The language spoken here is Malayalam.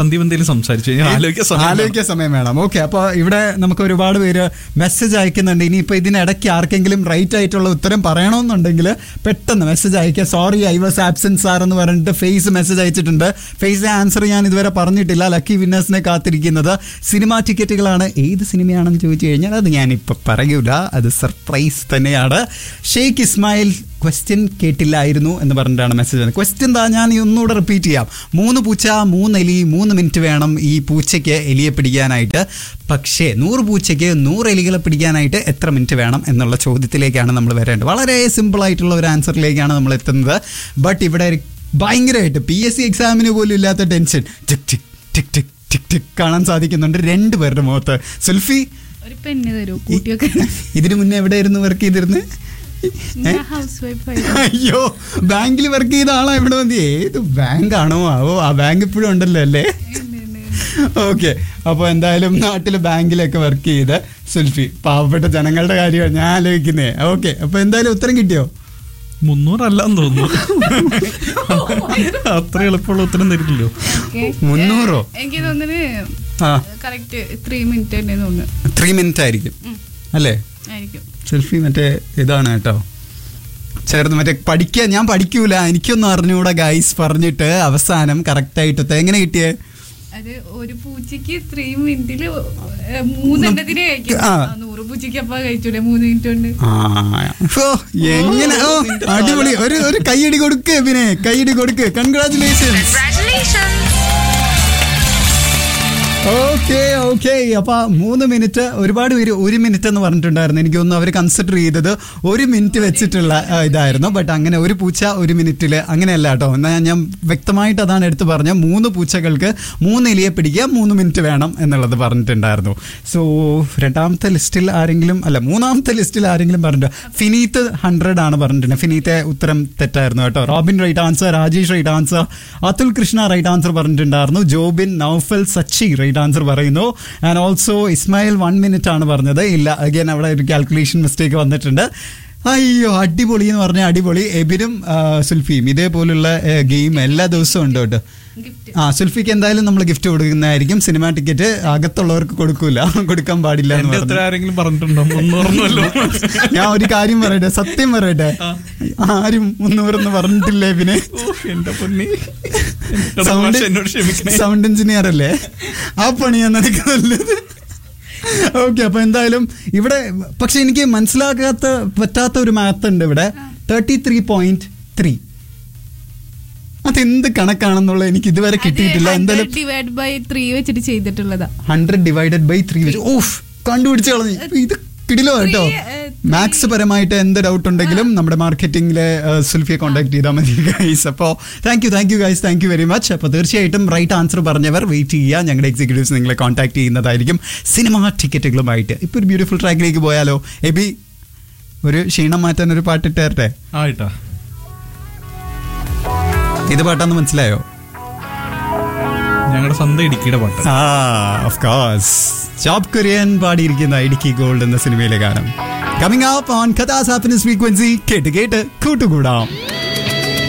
അന്തിം എന്തെങ്കിലും സംസാരിച്ചു ഞാൻ ആലോചിക്കാൻ സമയം വേണം. ആലോചിക്കാൻ സമയം വേണം ഓക്കെ അപ്പോൾ ഇവിടെ നമുക്ക് ഒരുപാട് പേര് മെസ്സേജ് അയക്കുന്നുണ്ട് ഇനിയിപ്പോൾ ഇതിനിടയ്ക്ക് ആർക്കെങ്കിലും റൈറ്റ് ആയിട്ടുള്ള ഉത്തരം പറയണമെന്നുണ്ടെങ്കിൽ പെട്ടെന്ന് മെസ്സേജ് അയക്കുക sorry I was absent sir എന്ന് പറഞ്ഞിട്ട് ഫേസ് മെസ്സേജ് അയച്ചിട്ടുണ്ട് ഫേസിലെ ആൻസർ ഞാൻ ഇതുവരെ പറഞ്ഞിട്ടില്ല ലക്കി വിന്നേഴ്സിനെ കാത്തിരിക്കുന്നത് സിനിമാ ടിക്കറ്റുകളാണ് ഏത് സിനിമയാണെന്ന് ചോദിച്ചു കഴിഞ്ഞാൽ അത് ഞാനിപ്പോൾ പറയൂല അത് സർപ്രൈസ് തന്നെയാണ് ഷെയ്ഖ് ഇസ്മായിൽ ക്വസ്റ്റ്യൻ കേട്ടില്ലായിരുന്നു എന്ന് പറഞ്ഞിട്ടാണ് മെസ്സേജ് ക്വസ്റ്റ്യൻ എന്താ ഞാൻ ഈ ഒന്നുകൂടെ റിപ്പീറ്റ് ചെയ്യാം മൂന്ന് പൂച്ച മൂന്ന് എലി മൂന്ന് മിനിറ്റ് വേണം ഈ പൂച്ചയ്ക്ക് എലിയെ പിടിക്കാനായിട്ട് പക്ഷേ നൂറ് പൂച്ചയ്ക്ക് നൂറ് എലികളെ പിടിക്കാനായിട്ട് എത്ര മിനിറ്റ് വേണം എന്നുള്ള ചോദ്യത്തിലേക്കാണ് നമ്മൾ വരേണ്ടത് വളരെ സിമ്പിൾ ആയിട്ടുള്ള ഒരു ആൻസറിലേക്കാണ് നമ്മൾ എത്തുന്നത് ബട്ട് ഇവിടെ ഭയങ്കരമായിട്ട് പി എസ് സി എക്സാമിന് പോലും ഇല്ലാത്ത ടെൻഷൻ ടിക് ടിക് ടിക് ടിക് ടിക് ടിക് കാണാൻ സാധിക്കുന്നുണ്ട് രണ്ട് പേരുടെ മുഖത്ത് സുൽഫി ഒരു പെണ്ണ് തരൂ കൂട്ടിയൊക്കെ ഇതിനു മുന്നേ എവിടെയായിരുന്നു വർക്ക് ചെയ്തിരുന്നത് ഞാൻ ഹൗസ് വൈഫ് അയ്യോ ബാങ്കിൽ വർക്ക് ചെയ്ത ആളാ ഇവിടെ മതി ഏത് ബാങ്ക് ആണോ ആവോ ആ ബാങ്ക് ഇപ്പോഴും ഉണ്ടല്ലോ അല്ലേ ഓക്കെ അപ്പോൾ എന്തായാലും നാട്ടിൽ ബാങ്കിലൊക്കെ വർക്ക് ചെയ്ത് സുൽഫി പാവപ്പെട്ട ജനങ്ങളുടെ കാര്യമാണ് ഞാൻ ആലോചിക്കുന്നേ ഓക്കെ അപ്പോൾ എന്തായാലും ഉത്തരം കിട്ടിയോ മുന്നൂറല്ലാന്ന് തോന്നുന്നു അത്ര എളുപ്പമുള്ള ഉത്തരം തരില്ലല്ലോ മുന്നൂറോ എനിക്ക് തോന്നുന്നു ആ കറക്റ്റ് ത്രീ മിനിറ്റ് തന്നെ തോന്നുന്നു ത്രീ മിനിറ്റ് ആയിരിക്കും ഉം. അല്ലേ ആയിരിക്കും സെൽഫി മറ്റേ ഇതാണ് കേട്ടോ ചേർന്ന് മറ്റേ പഠിക്കുക ഞാൻ പഠിക്കൂല എനിക്കൊന്നും അറിഞ്ഞുകൂടാ ഗൈസ് പറഞ്ഞിട്ട് അവസാനം കറക്റ്റായിട്ട് എങ്ങനെ കിട്ടിയേ അത് ഒരു പൂച്ചക്ക് ത്രീ മിനിറ്റില് മൂന്നെണ്ണത്തിന് കഴിക്കും ആ. ആ, നൂറ് പൂച്ചക്ക് അപ്പ കഴിച്ചൂടെ മൂന്ന് മിനിറ്റ് കൊണ്ട് ആ, ഓ, എങ്ങനെ ഓ അടിപൊളി ഒരു ഒരു കൈയടി കൊടുക്ക് പിന്നെ കൈയടി കൊടുക്ക് കൺഗ്രാചുലേഷൻസ് ഓക്കെ ഓക്കെ അപ്പൊ മൂന്ന് മിനിറ്റ് ഒരുപാട് പേര് ഒരു മിനിറ്റ് എന്ന് പറഞ്ഞിട്ടുണ്ടായിരുന്നു എനിക്ക് തോന്നുന്നു അവർ കൺസിഡർ ചെയ്തത് ഒരു മിനിറ്റ് വെച്ചിട്ടുള്ള ആ, ഇതായിരുന്നു ബട്ട് അങ്ങനെ ഒരു പൂച്ച ഒരു മിനിറ്റിൽ അങ്ങനെയല്ല കേട്ടോ എന്നാൽ ഞാൻ വ്യക്തമായിട്ട് അതാണ് എടുത്തു പറഞ്ഞ മൂന്ന് പൂച്ചകൾക്ക് മൂന്ന് എലിയെ പിടിക്കുക മൂന്ന് മിനിറ്റ് വേണം എന്നുള്ളത് പറഞ്ഞിട്ടുണ്ടായിരുന്നു സോ രണ്ടാമത്തെ ലിസ്റ്റിൽ ആരെങ്കിലും അല്ല മൂന്നാമത്തെ ലിസ്റ്റിൽ ആരെങ്കിലും പറഞ്ഞിട്ട് ഫിനീത്ത് ഹൺഡ്രഡ് ആണ് പറഞ്ഞിട്ടുണ്ട് ഫിനീത്തെ ഉത്തരം തെറ്റായിരുന്നു കേട്ടോ Robin right answer Rajesh right answer Atul Krishna right answer പറഞ്ഞിട്ടുണ്ടായിരുന്നു ജോബിൻ നൌഫൽ സച്ചി റൈറ്റ് ആൻസർ പറയുന്നു and also Ismail one minute ആണ് പറഞ്ഞത് ഇല്ല അഗൈൻ അവിടെ ഒരു കാൽക്കുലേഷൻ മിസ്റ്റേക്ക് വന്നിട്ടുണ്ട് അയ്യോ അടിപൊളി എന്ന് പറഞ്ഞാൽ അടിപൊളി എബിനും ആ, സുൽഫിയും ഇതേപോലുള്ള ഗെയിം എല്ലാ ദിവസവും ഉണ്ട് കേട്ടോ ഗിഫ്റ്റ് ആ സുൽഫിക്ക് എന്തായാലും നമ്മൾ ഗിഫ്റ്റ് കൊടുക്കുന്നതായിരിക്കും സിനിമ ടിക്കറ്റ് അകത്തുള്ളവർക്ക് കൊടുക്കൂല കൊടുക്കാൻ പാടില്ല എന്ന് എന്റെ പറഞ്ഞു ഉത്തരം ആരെങ്കിലും പറഞ്ഞിട്ടുണ്ടോ മുന്നൂറൊന്നുമല്ലോ ഞാൻ ഒരു കാര്യം പറയട്ടെ സത്യം പറയട്ടെ ആരും മുന്നൂറെന്ന് പറഞ്ഞിട്ടില്ലേ പിന്നെ ഓ, എന്റെ പൊന്നി എടാ, സൗണ്ട് മാഷെ, എന്നോട് ക്ഷമിക്കണേ സൗണ്ട് എഞ്ചിനീയർ അല്ലേ ആ പണിയാണ് എനിക്ക് നല്ലത് ഓക്കെ അപ്പൊ എന്തായാലും ഇവിടെ പക്ഷെ എനിക്ക് മനസ്സിലാക്കാത്ത പറ്റാത്ത ഒരു മാത്ത് ഉണ്ട് ഇവിടെ തേർട്ടി ത്രീ പോയിന്റ് ത്രീ അതെന്ത് കണക്കാണെന്നുള്ള എനിക്ക് ഇതുവരെ കിട്ടിയിട്ടില്ല എന്തായാലും ഡിവൈഡ് ബൈ ത്രീ വെച്ചിട്ട് ചെയ്തിട്ടുള്ളതാ ഹൺഡ്രഡ് ഡിവൈഡഡ് ബൈ ത്രീ വെച്ച് ഓഫ് കണ്ടുപിടിച്ച് കളഞ്ഞു ഇപ്പൊ ഇത് കിടിലോ കേട്ടോ Three, eh, മാത്സ് പരമായിട്ട് എന്ത് ഡൗട്ട് ഉണ്ടെങ്കിലും നമ്മുടെ മാർക്കറ്റിംഗിലെ സുൽഫിയെ കോൺടാക്ട് ചെയ്താൽ മതി ഗൈസ് അപ്പോൾ thank you thank you guys thank you very much അപ്പോൾ തീർച്ചയായിട്ടും റൈറ്റ് ആൻസർ പറഞ്ഞവർ വെയിറ്റ് ചെയ്യുക ഞങ്ങളുടെ എക്സിക്യൂട്ടീവ്സ് നിങ്ങളെ കോൺടാക്ട് ചെയ്യുന്നതായിരിക്കും സിനിമ ടിക്കറ്റുകളുമായിട്ട് ഇപ്പോൾ ഒരു ബ്യൂട്ടിഫുൾ ട്രാക്കിലേക്ക് പോയാലോ എബി ഒരു ക്ഷീണം മാറ്റാൻ ഒരു പാട്ടിട്ട് തരട്ടെ ആയിട്ടാ ഇത് പാട്ടാന്ന് മനസ്സിലായോ ഞങ്ങളുടെ സ്വന്തം ഇടുക്കിയുടെ പാട്ട് ആ ഓഫ് കോഴ്സ് ജോബ് കുര്യൻ പാടിയിരിക്കുന്ന ഇടുക്കി ഗോൾഡ് എന്ന സിനിമയിലെ ഗാനം കമ്മിങ് അപ്പ് ഓൺ കഥാസ് ഹാപ്പിനെസ് ഫ്രീക്വൻസി കേട്ട് കേട്ട് കൂട്ടുകൂടാം